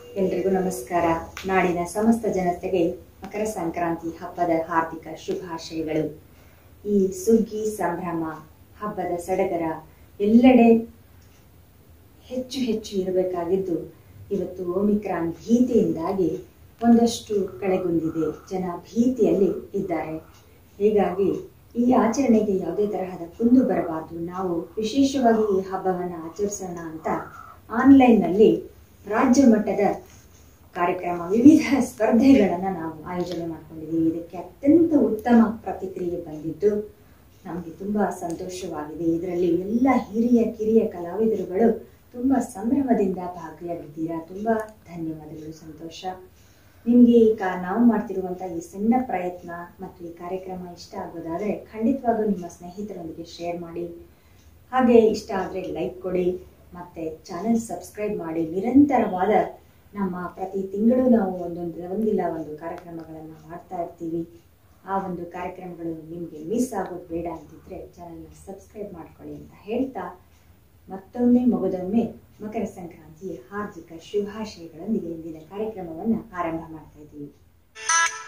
ಎಲ್ರಿಗೂ ನಮಸ್ಕಾರ ನಾಡಿನ ಸಮಸ್ತ ಜನತೆಗೆ ಮಕರ ಸಂಕ್ರಾಂತಿ ಹಬ್ಬದ ಹಾರ್ದಿಕ ಶುಭಾಶಯಗಳು ಈ ಸುಗ್ಗಿ ಸಂಭ್ರಮ ಹಬ್ಬದ ಸಡಗರ ಎಲ್ಲೆಡೆ ಹೆಚ್ಚು ಹೆಚ್ಚು ಇರಬೇಕಾಗಿದ್ದು ಇವತ್ತು ಓಮಿಕ್ರಾನ್ ಭೀತಿಯಿಂದಾಗಿ ಒಂದಷ್ಟು ಕಳೆಗುಂದಿದೆ ಜನ ಭೀತಿಯಲ್ಲಿ ಇದ್ದಾರೆ ಹೀಗಾಗಿ ಈ ಆಚರಣೆಗೆ ಯಾವುದೇ ತರಹದ ಕುಂದು ಬರಬಾರದು ನಾವು ವಿಶೇಷವಾಗಿ ಈ ಹಬ್ಬವನ್ನು ಆಚರಿಸೋಣ ಅಂತ ಆನ್ಲೈನ್ನಲ್ಲಿ ರಾಜ್ಯ ಮಟ್ಟದ ಕಾರ್ಯಕ್ರಮ ವಿವಿಧ ಸ್ಪರ್ಧೆಗಳನ್ನು ನಾವು ಆಯೋಜನೆ ಮಾಡ್ಕೊಂಡಿದ್ದೀವಿ ಇದಕ್ಕೆ ಅತ್ಯಂತ ಉತ್ತಮ ಪ್ರತಿಕ್ರಿಯೆ ಬಂದಿದ್ದು ನಮಗೆ ತುಂಬ ಸಂತೋಷವಾಗಿದೆ ಇದರಲ್ಲಿ ಎಲ್ಲ ಹಿರಿಯ ಕಿರಿಯ ಕಲಾವಿದರುಗಳು ತುಂಬ ಸಂಭ್ರಮದಿಂದ ಭಾಗಿಯಾಗಿದ್ದೀರಾ ತುಂಬ ಧನ್ಯವಾದಗಳು ಸಂತೋಷ ನಿಮಗೆ ಈ ಕಾ ನಾವು ಮಾಡ್ತಿರುವಂಥ ಈ ಸಣ್ಣ ಪ್ರಯತ್ನ ಮತ್ತು ಈ ಕಾರ್ಯಕ್ರಮ ಇಷ್ಟ ಆಗೋದಾದರೆ ಖಂಡಿತವಾಗೂ ನಿಮ್ಮ ಸ್ನೇಹಿತರೊಂದಿಗೆ ಶೇರ್ ಮಾಡಿ ಹಾಗೆ ಇಷ್ಟ ಆದರೆ ಲೈಕ್ ಕೊಡಿ ಮತ್ತು ಚಾನೆಲ್ ಸಬ್ಸ್ಕ್ರೈಬ್ ಮಾಡಿ ನಿರಂತರವಾದ ನಮ್ಮ ಪ್ರತಿ ತಿಂಗಳು ನಾವು ಒಂದೊಂದು ಒಂದಿಲ್ಲ ಒಂದು ಕಾರ್ಯಕ್ರಮಗಳನ್ನು ಮಾಡ್ತಾ ಇರ್ತೀವಿ ಆ ಒಂದು ಕಾರ್ಯಕ್ರಮಗಳು ನಿಮಗೆ ಮಿಸ್ ಆಗೋದು ಬೇಡ ಅಂತಿದ್ರೆ ಚಾನೆಲ್ನ ಸಬ್ಸ್ಕ್ರೈಬ್ ಮಾಡ್ಕೊಳ್ಳಿ ಅಂತ ಹೇಳ್ತಾ ಮತ್ತೊಮ್ಮೆ ಮಗದೊಮ್ಮೆ ಮಕರ ಸಂಕ್ರಾಂತಿಯ ಹಾರ್ದಿಕ ಶುಭಾಶಯಗಳೊಂದಿಗೆ ಇಂದಿನ ಕಾರ್ಯಕ್ರಮವನ್ನು ಆರಂಭ ಮಾಡ್ತಾ ಇದ್ದೀವಿ